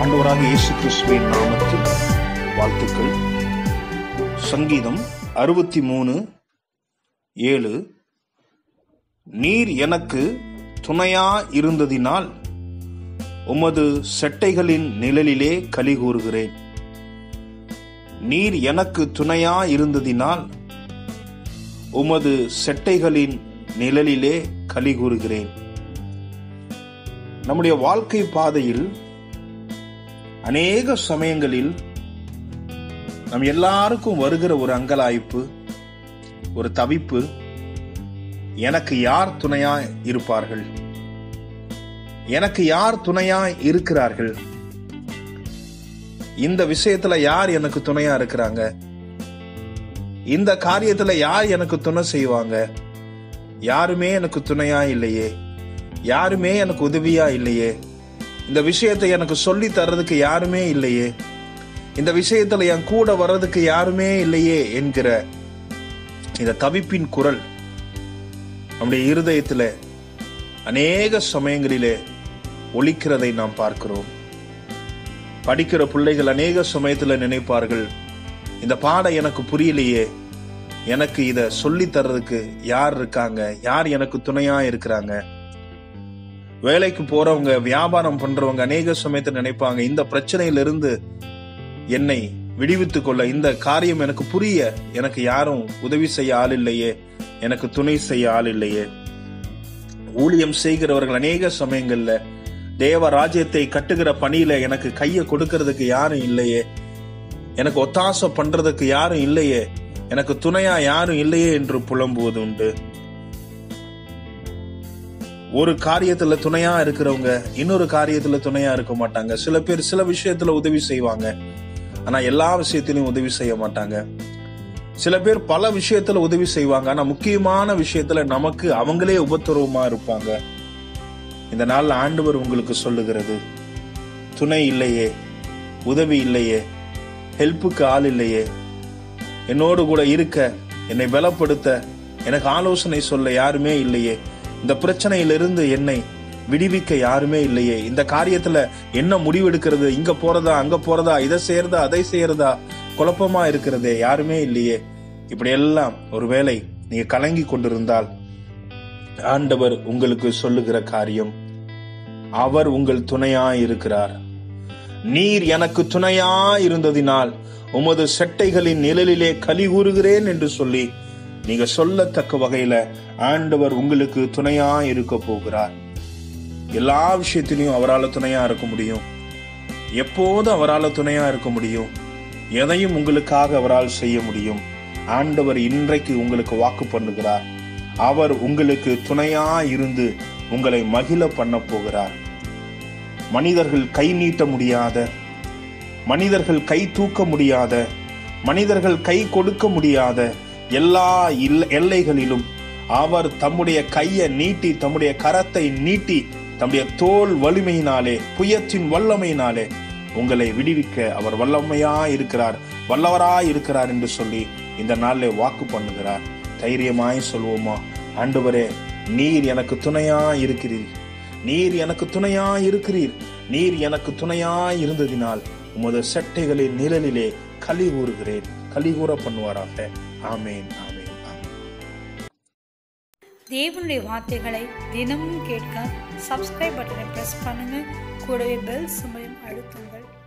ஆண்டவராக இயேசு கிறிஸ்துவின் நாமத்தில் வாழ்த்துக்கள் சங்கீதம் அறுபத்தி மூணு ஏழு நீர் எனக்கு துணையா இருந்ததினால் உமது செட்டைகளின் நிழலிலே களி கூறுகிறேன் நீர் எனக்கு துணையா இருந்ததினால் உமது செட்டைகளின் நிழலிலே களி கூறுகிறேன் நம்முடைய வாழ்க்கை பாதையில் அநேக சமயங்களில் நம் எல்லாருக்கும் வருகிற ஒரு அங்கலாய்ப்பு ஒரு தவிப்பு எனக்கு யார் துணையா இருப்பார்கள் எனக்கு யார் துணையா இருக்கிறார்கள் இந்த விஷயத்துல யார் எனக்கு துணையா இருக்கிறாங்க இந்த காரியத்துல யார் எனக்கு துணை செய்வாங்க யாருமே எனக்கு துணையா இல்லையே யாருமே எனக்கு உதவியா இல்லையே இந்த விஷயத்தை எனக்கு சொல்லி தர்றதுக்கு யாருமே இல்லையே இந்த விஷயத்துல என் கூட வர்றதுக்கு யாருமே இல்லையே என்கிற இந்த தவிப்பின் குரல் நம்முடைய இருதயத்துல அநேக சமயங்களிலே ஒலிக்கிறதை நாம் பார்க்கிறோம் படிக்கிற பிள்ளைகள் அநேக சமயத்துல நினைப்பார்கள் இந்த பாடம் எனக்கு புரியலையே எனக்கு இத சொல்லி தர்றதுக்கு யார் இருக்காங்க யார் எனக்கு துணையா இருக்கிறாங்க வேலைக்கு போறவங்க வியாபாரம் பண்றவங்க அநேக சமயத்துல நினைப்பாங்க இந்த பிரச்சனையிலிருந்து என்னை விடுவித்துக் கொள்ள இந்த காரியம் எனக்கு புரிய எனக்கு யாரும் உதவி செய்ய ஆள் இல்லையே எனக்கு துணை செய்ய ஆள் இல்லையே ஊழியம் செய்கிறவர்கள் அநேக சமயங்கள்ல தேவ ராஜ்யத்தை கட்டுகிற பணியில எனக்கு கையை கொடுக்கறதுக்கு யாரும் இல்லையே எனக்கு ஒத்தாசை பண்றதுக்கு யாரும் இல்லையே எனக்கு துணையா யாரும் இல்லையே என்று புலம்புவது உண்டு ஒரு காரியத்துல துணையா இருக்கிறவங்க இன்னொரு காரியத்துல துணையா இருக்க மாட்டாங்க சில பேர் சில விஷயத்துல உதவி செய்வாங்க ஆனா எல்லா விஷயத்திலையும் உதவி செய்ய மாட்டாங்க சில பேர் பல விஷயத்துல உதவி செய்வாங்க ஆனா முக்கியமான விஷயத்துல நமக்கு அவங்களே உபத்திரவமா இருப்பாங்க இந்த நாள்ல ஆண்டவர் உங்களுக்கு சொல்லுகிறது துணை இல்லையே உதவி இல்லையே ஹெல்ப்புக்கு ஆள் இல்லையே என்னோடு கூட இருக்க என்னை பலப்படுத்த எனக்கு ஆலோசனை சொல்ல யாருமே இல்லையே இந்த பிரச்சனையிலிருந்து என்னை விடுவிக்க யாருமே இல்லையே இந்த காரியத்துல என்ன முடிவெடுக்கிறது இங்க போறதா அங்க போறதா இதை செய்யறதா அதை செய்யறதா குழப்பமா இருக்கிறதே யாருமே இல்லையே இப்படி எல்லாம் ஒருவேளை நீங்க கலங்கி கொண்டிருந்தால் ஆண்டவர் உங்களுக்கு சொல்லுகிற காரியம் அவர் உங்கள் துணையா இருக்கிறார் நீர் எனக்கு துணையா இருந்ததினால் உமது செட்டைகளின் நிழலிலே கலி கூறுகிறேன் என்று சொல்லி நீங்க சொல்லத்தக்க வகையில ஆண்டவர் உங்களுக்கு துணையா இருக்க போகிறார் எல்லா விஷயத்திலையும் அவரால் துணையா இருக்க முடியும் எப்போது அவரால் துணையா இருக்க முடியும் எதையும் உங்களுக்காக அவரால் செய்ய முடியும் ஆண்டவர் இன்றைக்கு உங்களுக்கு வாக்கு பண்ணுகிறார் அவர் உங்களுக்கு துணையா இருந்து உங்களை மகிழ பண்ண போகிறார் மனிதர்கள் கை நீட்ட முடியாத மனிதர்கள் கை தூக்க முடியாத மனிதர்கள் கை கொடுக்க முடியாத எல்லா இல்ல- எல்லைகளிலும் அவர் தம்முடைய கையை நீட்டி தம்முடைய கரத்தை நீட்டி தம்முடைய தோல் வலிமையினாலே புயத்தின் வல்லமையினாலே உங்களை விடுவிக்க அவர் வல்லமையா இருக்கிறார் வல்லவரா இருக்கிறார் என்று சொல்லி இந்த நாளிலே வாக்கு பண்ணுகிறார் தைரியமாய் சொல்வோமா ஆண்டவரே நீர் எனக்கு துணையா இருக்கிறீர் நீர் எனக்கு துணையா இருக்கிறீர் நீர் எனக்கு துணையா இருந்ததினால் உமது செட்டைகளின் நிழலிலே களி கூறுகிறேன் களி கூற பண்ணுவாராக ஆமேன் ஆமேன் ஆமேன் தேவனுடைய வார்த்தைகளை தினமும் கேட்க சப்ஸ்கிரைப் பட்டனை பிரஸ் பண்ணுங்க கூடவே பெல் சிம்பலையும் அழுத்துங்கள்